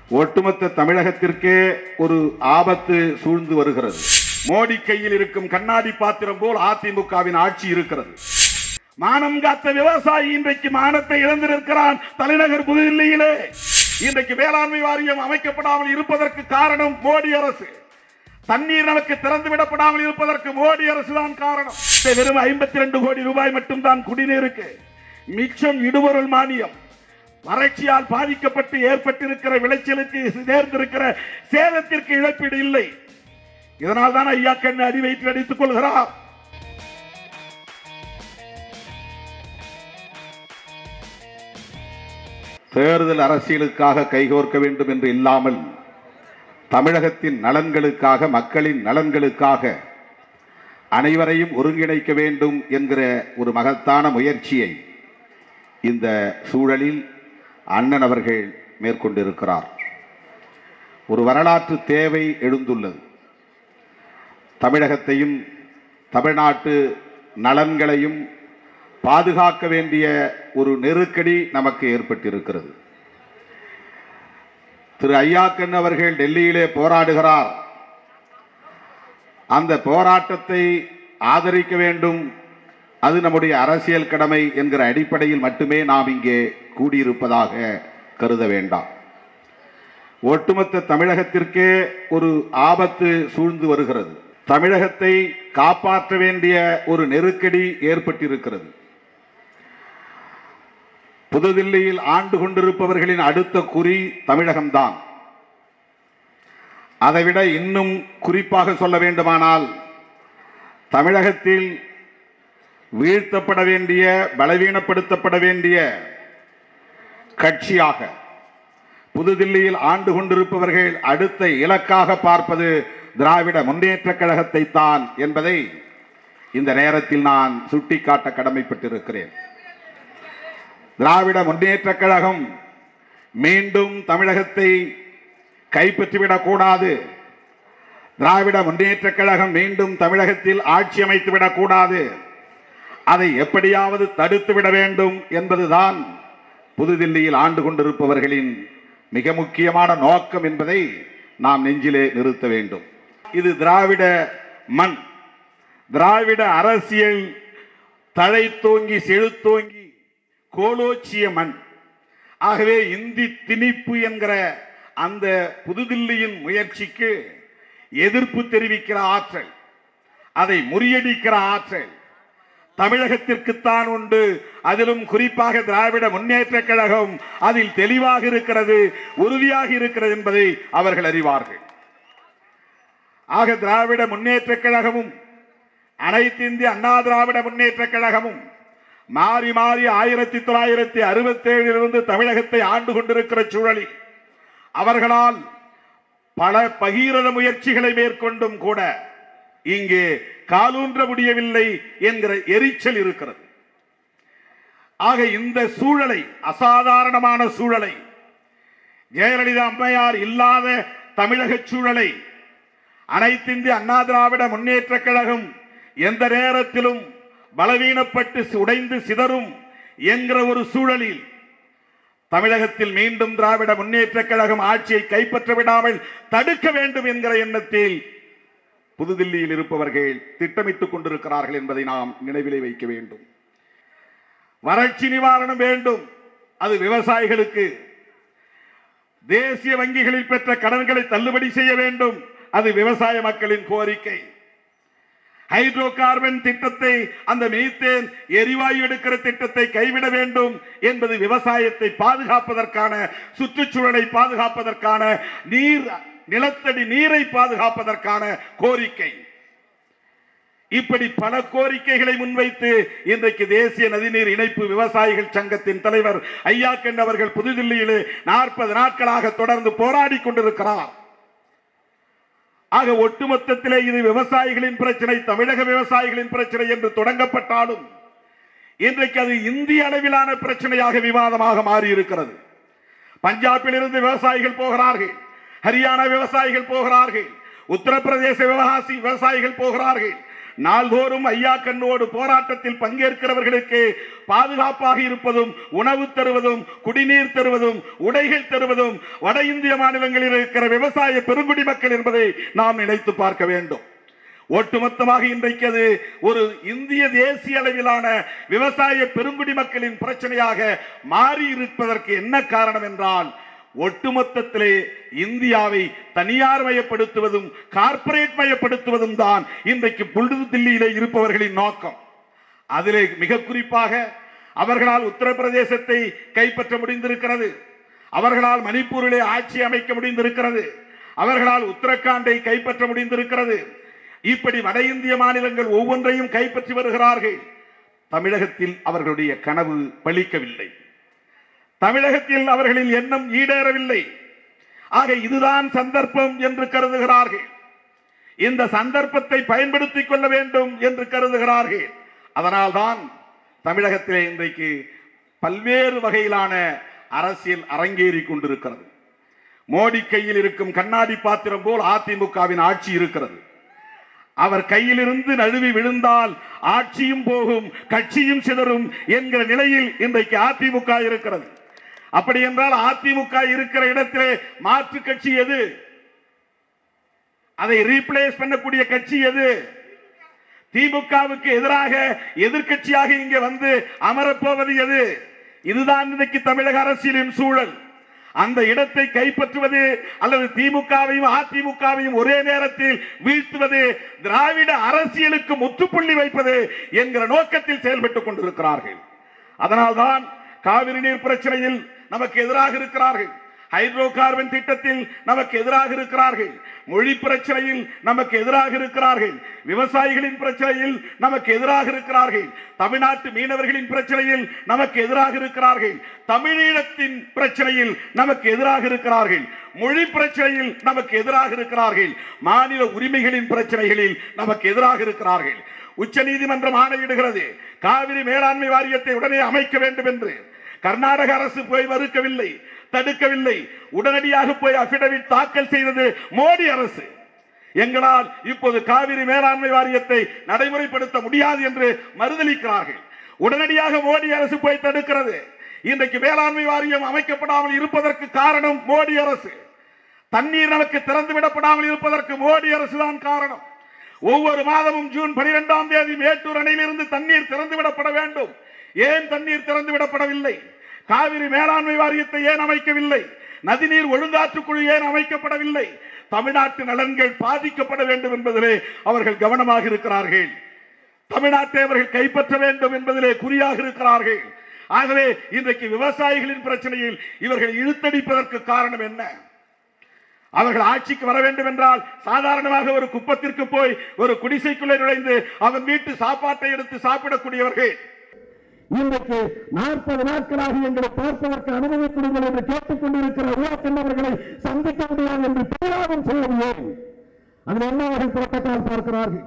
ஒட்டுமொத்த தமிழகத்திற்கே ஒரு ஆபத்து சூழ்ந்து வருகிறது மோடி கையில் இருக்கும் கண்ணாடி பாத்திரம் போல் அதிமுகவின் ஆட்சி இருக்கிறது மானம் காத்த விவசாயி இன்றைக்கு மானத்தை இழந்திருக்கிறான் தலைநகர் புதுதில்லியிலே இன்றைக்கு வேளாண்மை வாரியம் அமைக்கப்படாமல் இருப்பதற்கு காரணம் மோடி அரசு தண்ணீர் நமக்கு திறந்து விடப்படாமல் இருப்பதற்கு மோடி அரசு தான் காரணம் வெறும் ஐம்பத்தி ரெண்டு கோடி ரூபாய் மட்டும்தான் குடிநீருக்கு மிச்சம் இடுபொருள் மானியம் வறட்சியால் பாதிக்கப்பட்டு ஏற்பட்டிருக்கிற விளைச்சலுக்கு நேர்ந்திருக்கிற சேதத்திற்கு இழப்பீடு இல்லை இதனால் தான் ஐயா கண்ணு அடி வயிற்றில் அடித்துக் கொள்கிறார் தேர்தல் அரசியலுக்காக கைகோர்க்க வேண்டும் என்று இல்லாமல் தமிழகத்தின் நலன்களுக்காக மக்களின் நலன்களுக்காக அனைவரையும் ஒருங்கிணைக்க வேண்டும் என்கிற ஒரு மகத்தான முயற்சியை இந்த சூழலில் அண்ணன் அவர்கள் மேற்கொண்டிருக்கிறார் ஒரு வரலாற்று தேவை எழுந்துள்ளது தமிழகத்தையும் தமிழ்நாட்டு நலன்களையும் பாதுகாக்க வேண்டிய ஒரு நெருக்கடி நமக்கு ஏற்பட்டிருக்கிறது திரு ஐயாக்கன் அவர்கள் டெல்லியிலே போராடுகிறார் அந்த போராட்டத்தை ஆதரிக்க வேண்டும் அது நம்முடைய அரசியல் கடமை என்கிற அடிப்படையில் மட்டுமே நாம் இங்கே கூடியிருப்பதாக கருத வேண்டாம் ஒட்டுமொத்த தமிழகத்திற்கே ஒரு ஆபத்து சூழ்ந்து வருகிறது தமிழகத்தை காப்பாற்ற வேண்டிய ஒரு நெருக்கடி ஏற்பட்டிருக்கிறது புதுதில்லியில் ஆண்டு கொண்டிருப்பவர்களின் அடுத்த குறி தமிழகம்தான் அதைவிட இன்னும் குறிப்பாக சொல்ல வேண்டுமானால் தமிழகத்தில் வீழ்த்தப்பட வேண்டிய பலவீனப்படுத்தப்பட வேண்டிய கட்சியாக புதுதில்லியில் ஆண்டு கொண்டிருப்பவர்கள் அடுத்த இலக்காக பார்ப்பது திராவிட முன்னேற்ற கழகத்தை தான் என்பதை இந்த நேரத்தில் நான் சுட்டிக்காட்ட கடமைப்பட்டிருக்கிறேன் திராவிட முன்னேற்ற கழகம் மீண்டும் தமிழகத்தை கைப்பற்றிவிடக் கூடாது திராவிட முன்னேற்ற கழகம் மீண்டும் தமிழகத்தில் ஆட்சி அமைத்து விடக்கூடாது அதை எப்படியாவது தடுத்து விட வேண்டும் என்பதுதான் புதுதில்லியில் ஆண்டு கொண்டிருப்பவர்களின் மிக முக்கியமான நோக்கம் என்பதை நாம் நெஞ்சிலே நிறுத்த வேண்டும் இது திராவிட மண் திராவிட அரசியல் தழை தோங்கி செழுத்தோங்கி கோலோச்சிய மண் ஆகவே இந்தி திணிப்பு என்கிற அந்த புதுதில்லியின் முயற்சிக்கு எதிர்ப்பு தெரிவிக்கிற ஆற்றல் அதை முறியடிக்கிற ஆற்றல் தமிழகத்திற்குத்தான் உண்டு அதிலும் குறிப்பாக திராவிட முன்னேற்ற கழகம் அதில் தெளிவாக இருக்கிறது உறுதியாக இருக்கிறது என்பதை அவர்கள் அறிவார்கள் ஆக திராவிட முன்னேற்ற கழகமும் அனைத்து இந்திய அண்ணா திராவிட முன்னேற்ற கழகமும் மாறி மாறி ஆயிரத்தி தொள்ளாயிரத்தி அறுபத்தி ஏழிலிருந்து தமிழகத்தை ஆண்டு கொண்டிருக்கிற சூழலில் அவர்களால் பல பகீரத முயற்சிகளை மேற்கொண்டும் கூட இங்கே காலூன்ற முடியவில்லை என்கிற எரிச்சல் இருக்கிறது ஆக இந்த சூழலை அசாதாரணமான சூழலை ஜெயலலிதா அம்மையார் இல்லாத தமிழக சூழலை அனைத்து இந்திய அண்ணா திராவிட முன்னேற்ற கழகம் எந்த நேரத்திலும் பலவீனப்பட்டு உடைந்து சிதறும் என்கிற ஒரு சூழலில் தமிழகத்தில் மீண்டும் திராவிட முன்னேற்ற கழகம் ஆட்சியை கைப்பற்ற விடாமல் தடுக்க வேண்டும் என்கிற எண்ணத்தில் புதுதில்லியில் இருப்பவர்கள் திட்டமிட்டுக் கொண்டிருக்கிறார்கள் என்பதை நாம் நினைவிலே வைக்க வேண்டும் வறட்சி நிவாரணம் வேண்டும் அது விவசாயிகளுக்கு தேசிய வங்கிகளில் பெற்ற கடன்களை தள்ளுபடி செய்ய வேண்டும் அது விவசாய மக்களின் கோரிக்கை ஹைட்ரோ கார்பன் திட்டத்தை அந்த மீத்தேன் எரிவாயு எடுக்கிற திட்டத்தை கைவிட வேண்டும் என்பது விவசாயத்தை பாதுகாப்பதற்கான சுற்றுச்சூழலை பாதுகாப்பதற்கான நீர் நிலத்தடி நீரை பாதுகாப்பதற்கான கோரிக்கை இப்படி பல கோரிக்கைகளை முன்வைத்து இன்றைக்கு தேசிய நதிநீர் இணைப்பு விவசாயிகள் சங்கத்தின் தலைவர் ஐயாக்கன் அவர்கள் புதுதில்லியிலே நாற்பது நாட்களாக தொடர்ந்து போராடி கொண்டிருக்கிறார் ஆக ஒட்டுமொத்தத்திலே இது விவசாயிகளின் பிரச்சனை தமிழக விவசாயிகளின் பிரச்சனை என்று தொடங்கப்பட்டாலும் இன்றைக்கு அது இந்திய அளவிலான பிரச்சனையாக விவாதமாக மாறி இருக்கிறது பஞ்சாபில் இருந்து விவசாயிகள் போகிறார்கள் ஹரியானா விவசாயிகள் போகிறார்கள் உத்தரப்பிரதேச விவகாசி விவசாயிகள் போகிறார்கள் நாள்தோறும் ஐயா கண்ணோடு போராட்டத்தில் பங்கேற்கிறவர்களுக்கு பாதுகாப்பாக இருப்பதும் உணவு தருவதும் குடிநீர் தருவதும் உடைகள் தருவதும் வட இந்திய மாநிலங்களில் இருக்கிற விவசாய பெருங்குடி மக்கள் என்பதை நாம் நினைத்து பார்க்க வேண்டும் ஒட்டுமொத்தமாக இன்றைக்கு அது ஒரு இந்திய தேசிய அளவிலான விவசாய பெருங்குடி மக்களின் பிரச்சனையாக மாறி இருப்பதற்கு என்ன காரணம் என்றால் ஒட்டுமொத்தத்திலே இந்தியாவை தனியார் மயப்படுத்துவதும் கார்ப்பரேட் மயப்படுத்துவதும் தான் இன்றைக்கு புழுது தில்லியிலே இருப்பவர்களின் நோக்கம் அதிலே மிக குறிப்பாக அவர்களால் உத்தரப்பிரதேசத்தை கைப்பற்ற முடிந்திருக்கிறது அவர்களால் மணிப்பூரிலே ஆட்சி அமைக்க முடிந்திருக்கிறது அவர்களால் உத்தரகாண்டை கைப்பற்ற முடிந்திருக்கிறது இப்படி வட இந்திய மாநிலங்கள் ஒவ்வொன்றையும் கைப்பற்றி வருகிறார்கள் தமிழகத்தில் அவர்களுடைய கனவு பலிக்கவில்லை தமிழகத்தில் அவர்களின் எண்ணம் ஈடேறவில்லை ஆக இதுதான் சந்தர்ப்பம் என்று கருதுகிறார்கள் இந்த சந்தர்ப்பத்தை பயன்படுத்திக் கொள்ள வேண்டும் என்று கருதுகிறார்கள் அதனால்தான் தமிழகத்திலே இன்றைக்கு பல்வேறு வகையிலான அரசியல் அரங்கேறி கொண்டிருக்கிறது மோடி கையில் இருக்கும் கண்ணாடி பாத்திரம் போல் அதிமுகவின் ஆட்சி இருக்கிறது அவர் கையிலிருந்து நழுவி விழுந்தால் ஆட்சியும் போகும் கட்சியும் சிதறும் என்கிற நிலையில் இன்றைக்கு அதிமுக இருக்கிறது அப்படி என்றால் அதிமுக இருக்கிற இடத்திலே மாற்று கட்சி எது அதை ரீப்ளேஸ் பண்ணக்கூடிய கட்சி எது திமுகவுக்கு எதிராக எதிர்க்கட்சியாக இங்கே வந்து அமரப்போவது எது இதுதான் இன்னைக்கு தமிழக அரசியலின் சூழல் அந்த இடத்தை கைப்பற்றுவது அல்லது திமுகவையும் அதிமுகவையும் ஒரே நேரத்தில் வீழ்த்துவது திராவிட அரசியலுக்கு முற்றுப்புள்ளி வைப்பது என்கிற நோக்கத்தில் செயல்பட்டுக் கொண்டிருக்கிறார்கள் அதனால்தான் காவிரி நீர் பிரச்சனையில் நமக்கு எதிராக இருக்கிறார்கள் ஹைட்ரோ கார்பன் திட்டத்தில் நமக்கு எதிராக இருக்கிறார்கள் மொழி பிரச்சனையில் நமக்கு எதிராக இருக்கிறார்கள் விவசாயிகளின் பிரச்சனையில் நமக்கு எதிராக இருக்கிறார்கள் தமிழ்நாட்டு மீனவர்களின் பிரச்சனையில் நமக்கு எதிராக இருக்கிறார்கள் தமிழீழத்தின் பிரச்சனையில் நமக்கு எதிராக இருக்கிறார்கள் மொழி பிரச்சனையில் நமக்கு எதிராக இருக்கிறார்கள் மாநில உரிமைகளின் பிரச்சனைகளில் நமக்கு எதிராக இருக்கிறார்கள் உச்ச நீதிமன்றம் ஆணையிடுகிறது காவிரி மேலாண்மை வாரியத்தை உடனே அமைக்க வேண்டும் என்று கர்நாடக அரசு போய் மறுக்கவில்லை தடுக்கவில்லை உடனடியாக போய் அபிடவிட் தாக்கல் செய்தது மோடி அரசு எங்களால் இப்போது காவிரி மேலாண்மை வாரியத்தை நடைமுறைப்படுத்த முடியாது என்று மறுதளிக்கிறார்கள் உடனடியாக மோடி அரசு போய் தடுக்கிறது இன்றைக்கு மேலாண்மை வாரியம் அமைக்கப்படாமல் இருப்பதற்கு காரணம் மோடி அரசு தண்ணீர் நமக்கு திறந்து விடப்படாமல் இருப்பதற்கு மோடி அரசு தான் காரணம் ஒவ்வொரு மாதமும் ஜூன் பனிரெண்டாம் தேதி மேட்டூர் அணையிலிருந்து தண்ணீர் திறந்து விடப்பட வேண்டும் ஏன் தண்ணீர் திறந்து விடப்படவில்லை காவிரி மேலாண்மை வாரியத்தை ஏன் அமைக்கவில்லை நதிநீர் ஒழுங்காற்று குழு ஏன் அமைக்கப்படவில்லை தமிழ்நாட்டு நலன்கள் பாதிக்கப்பட வேண்டும் என்பதிலே அவர்கள் கவனமாக இருக்கிறார்கள் தமிழ்நாட்டை அவர்கள் கைப்பற்ற வேண்டும் என்பதிலே குறியாக இருக்கிறார்கள் ஆகவே இன்றைக்கு விவசாயிகளின் பிரச்சனையில் இவர்கள் இழுத்தடிப்பதற்கு காரணம் என்ன அவர்கள் ஆட்சிக்கு வர வேண்டும் என்றால் சாதாரணமாக ஒரு குப்பத்திற்கு போய் ஒரு குடிசைக்குள்ளே நுழைந்து அவன் வீட்டு சாப்பாட்டை எடுத்து சாப்பிடக்கூடியவர்கள் இன்றைக்கு நாற்பது நாட்களாக எங்களை பார்ப்பதற்கு அனுமதி கொடுங்கள் என்று கேட்டுக் கொண்டிருக்கிற உருவாக்கண்ணவர்களை சந்திக்க முடியாது என்று போராட்டம் செய்வது ஏன் அதில் என்ன அவர்கள் புறப்பட்டால் பார்க்கிறார்கள்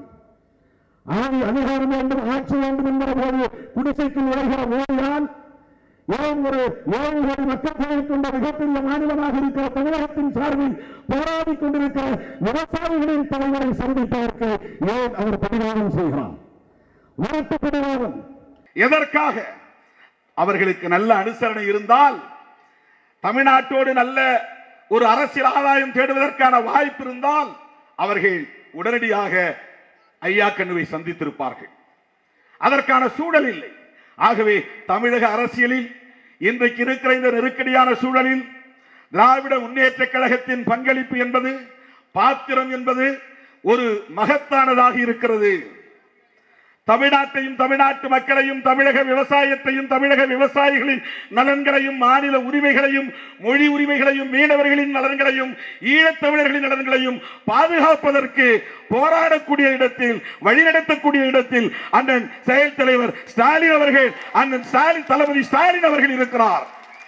ஆதி அதிகாரம் வேண்டும் ஆட்சி வேண்டும் என்கிற போது குடிசைக்கு நுழைகிற ஓடியான் ஏன் ஒரு ஏழு கோடி மக்கள் தொகை கொண்ட மிகப்பெரிய மாநிலமாக இருக்கிற தமிழகத்தின் சார்பில் போராடி கொண்டிருக்கிற விவசாயிகளின் தலைவரை சந்திப்பதற்கு ஏன் அவர் பரிகாரம் செய்கிறார் வரட்டு பரிகாரம் எதற்காக அவர்களுக்கு நல்ல அனுசரணை இருந்தால் தமிழ்நாட்டோடு நல்ல ஒரு அரசியல் ஆதாயம் தேடுவதற்கான வாய்ப்பு இருந்தால் அவர்கள் உடனடியாக ஐயா கண்ணுவை சந்தித்திருப்பார்கள் அதற்கான சூழல் இல்லை ஆகவே தமிழக அரசியலில் இன்றைக்கு இருக்கிற இந்த நெருக்கடியான சூழலில் திராவிட முன்னேற்ற கழகத்தின் பங்களிப்பு என்பது பாத்திரம் என்பது ஒரு மகத்தானதாக இருக்கிறது தமிழ்நாட்டையும் தமிழ்நாட்டு மக்களையும் தமிழக விவசாயத்தையும் தமிழக விவசாயிகளின் நலன்களையும் மாநில உரிமைகளையும் மொழி உரிமைகளையும் மீனவர்களின் நலன்களையும் ஈழத்தமிழர்களின் நலன்களையும் பாதுகாப்பதற்கு போராடக்கூடிய இடத்தில் வழிநடத்தக்கூடிய இடத்தில் அண்ணன் செயல் தலைவர் ஸ்டாலின் அவர்கள் அண்ணன் ஸ்டாலின் தளபதி ஸ்டாலின் அவர்கள் இருக்கிறார்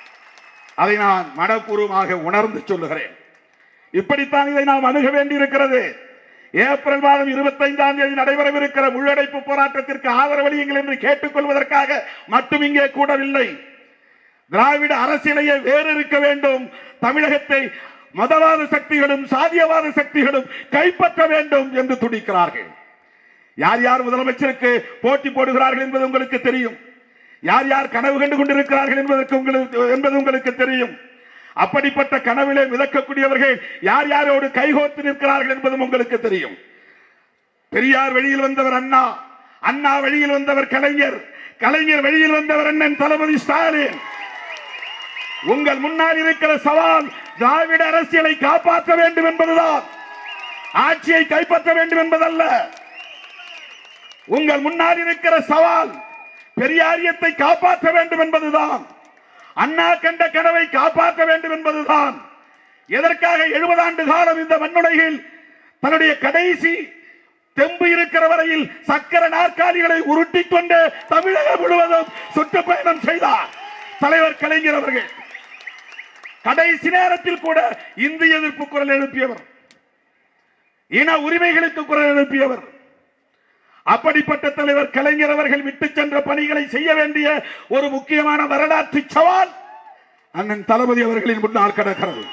அதை நான் மனப்பூர்வமாக உணர்ந்து சொல்லுகிறேன் இப்படித்தான் இதை நாம் அணுக வேண்டியிருக்கிறது ஏப்ரல் மாதம் இருபத்தைந்தாம் தேதி நடைபெறவிருக்கிற முள்ளடைப்பு போராட்டத்திற்கு ஆதரவளியுங்கள் என்று கேட்டுக்கொள்வதற்காக மட்டும் இங்கே கூடவில்லை திராவிட அரசியலையே வேறு இருக்க வேண்டும் தமிழகத்தை மதவாத சக்திகளும் சாதியவாத சக்திகளும் கைப்பற்ற வேண்டும் என்று துடிக்கிறார்கள் யார் யார் முதலமைச்சருக்கு போட்டி போடுகிறார்கள் என்பது உங்களுக்கு தெரியும் யார் யார் கனவு கண்டு கொண்டிருக்கிறார்கள் என்பதற்கு உங்களுக்கு என்பது உங்களுக்கு தெரியும் அப்படிப்பட்ட கனவிலே மிதக்கக்கூடியவர்கள் யார் யாரோடு கைகோர்த்து நிற்கிறார்கள் என்பதும் உங்களுக்கு தெரியும் பெரியார் வழியில் வந்தவர் அண்ணா அண்ணா வழியில் வந்தவர் கலைஞர் கலைஞர் வழியில் வந்தவர் அண்ணன் தளபதி ஸ்டாலின் உங்கள் முன்னால் இருக்கிற சவால் திராவிட அரசியலை காப்பாற்ற வேண்டும் என்பதுதான் ஆட்சியை கைப்பற்ற வேண்டும் என்பதல்ல உங்கள் முன்னால் இருக்கிற சவால் பெரியாரியத்தை காப்பாற்ற வேண்டும் என்பதுதான் அண்ணா கண்ட கனவை காப்பாற்ற வேண்டும் என்பதுதான் எதற்காக எழுபது ஆண்டு காலம் இந்த மண்ணுலகில் தன்னுடைய கடைசி தெம்பு இருக்கிற வரையில் சக்கர நாற்காலிகளை உருட்டிக் கொண்டு தமிழகம் முழுவதும் சுற்றுப்பயணம் செய்தார் தலைவர் கலைஞர் அவர்கள் கடைசி நேரத்தில் கூட இந்திய எதிர்ப்பு குரல் எழுப்பியவர் இன உரிமைகளுக்கு குரல் எழுப்பியவர் அப்படிப்பட்ட தலைவர் கலைஞர் அவர்கள் விட்டு சென்ற பணிகளை செய்ய வேண்டிய ஒரு முக்கியமான வரலாற்று சவால் அண்ணன் தளபதி அவர்களின் முன்னால் கிடக்கிறது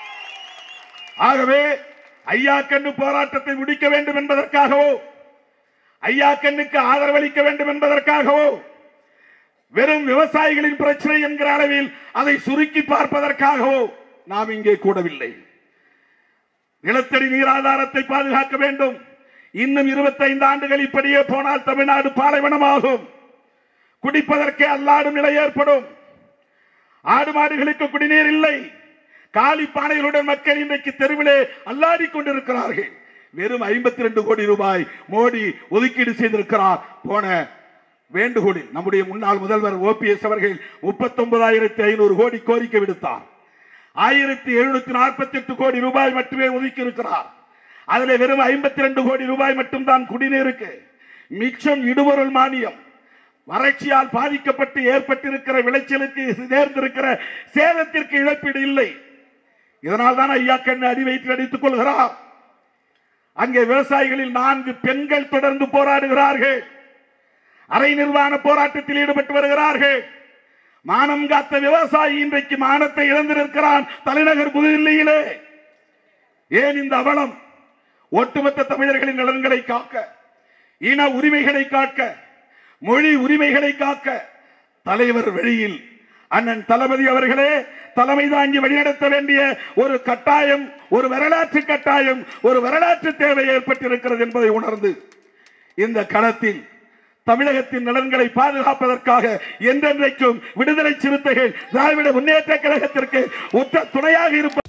ஆகவே ஐயா கண்ணு போராட்டத்தை முடிக்க வேண்டும் என்பதற்காகவோ ஐயா கண்ணுக்கு ஆதரவளிக்க வேண்டும் என்பதற்காகவோ வெறும் விவசாயிகளின் பிரச்சனை என்கிற அளவில் அதை சுருக்கி பார்ப்பதற்காகவோ நாம் இங்கே கூடவில்லை நிலத்தடி நீராதாரத்தை பாதுகாக்க வேண்டும் இன்னும் 25 ஆண்டுகள் இப்படியே போனால் தமிழ்நாடு பாலைவனமாகும் குடிப்பதற்கே அல்லாடும் நிலை ஏற்படும் ஆடு மாடுகளுக்கு குடிநீர் இல்லை காலி பானைகளுடன் மக்கள் இன்றைக்கு தெருவிலே அல்லாடிக் கொண்டிருக்கிறார்கள் வெறும் 52 கோடி ரூபாய் மோடி ஒதுக்கீடு செய்திருக்கிறார் போன வேண்டுகோளில் நம்முடைய முன்னாள் முதல்வர் ஓபிஎஸ் அவர்கள் முப்பத்தொன்பதாயிரத்தி ஐநூறு கோடி கோரிக்கை விடுத்தார் ஆயிரத்தி எழுநூத்தி நாற்பத்தி எட்டு கோடி ரூபாய் மட்டுமே ஒதுக்கி இருக்கிறார் அதுல வெறும் ஐம்பத்தி ரெண்டு கோடி ரூபாய் மட்டும்தான் குடிநீருக்கு மிச்சம் இடுபொருள் மானியம் வறட்சியால் பாதிக்கப்பட்டு ஏற்பட்டிருக்கிற விளைச்சலுக்கு நேர்ந்திருக்கிற சேதத்திற்கு இழப்பீடு இல்லை இதனால் தான் ஐயா கண்ணு அடி வைத்து அடித்துக் கொள்கிறார் அங்கே விவசாயிகளில் நான்கு பெண்கள் தொடர்ந்து போராடுகிறார்கள் அரை நிர்வாண போராட்டத்தில் ஈடுபட்டு வருகிறார்கள் மானம் காத்த விவசாயி இன்றைக்கு மானத்தை இழந்திருக்கிறான் தலைநகர் புதுதில்லியிலே ஏன் இந்த அவலம் ஒட்டுமொத்த தமிழர்களின் நலன்களை காக்க இன உரிமைகளை காக்க மொழி உரிமைகளை காக்க தலைவர் வழியில் அண்ணன் தளபதி அவர்களே தலைமை தாங்கி வழிநடத்த வேண்டிய ஒரு கட்டாயம் ஒரு வரலாற்று கட்டாயம் ஒரு வரலாற்று தேவை ஏற்பட்டிருக்கிறது என்பதை உணர்ந்து இந்த களத்தில் தமிழகத்தின் நலன்களை பாதுகாப்பதற்காக என்றென்றைக்கும் விடுதலை சிறுத்தைகள் திராவிட முன்னேற்ற கழகத்திற்கு உற்ற துணையாக இருப்ப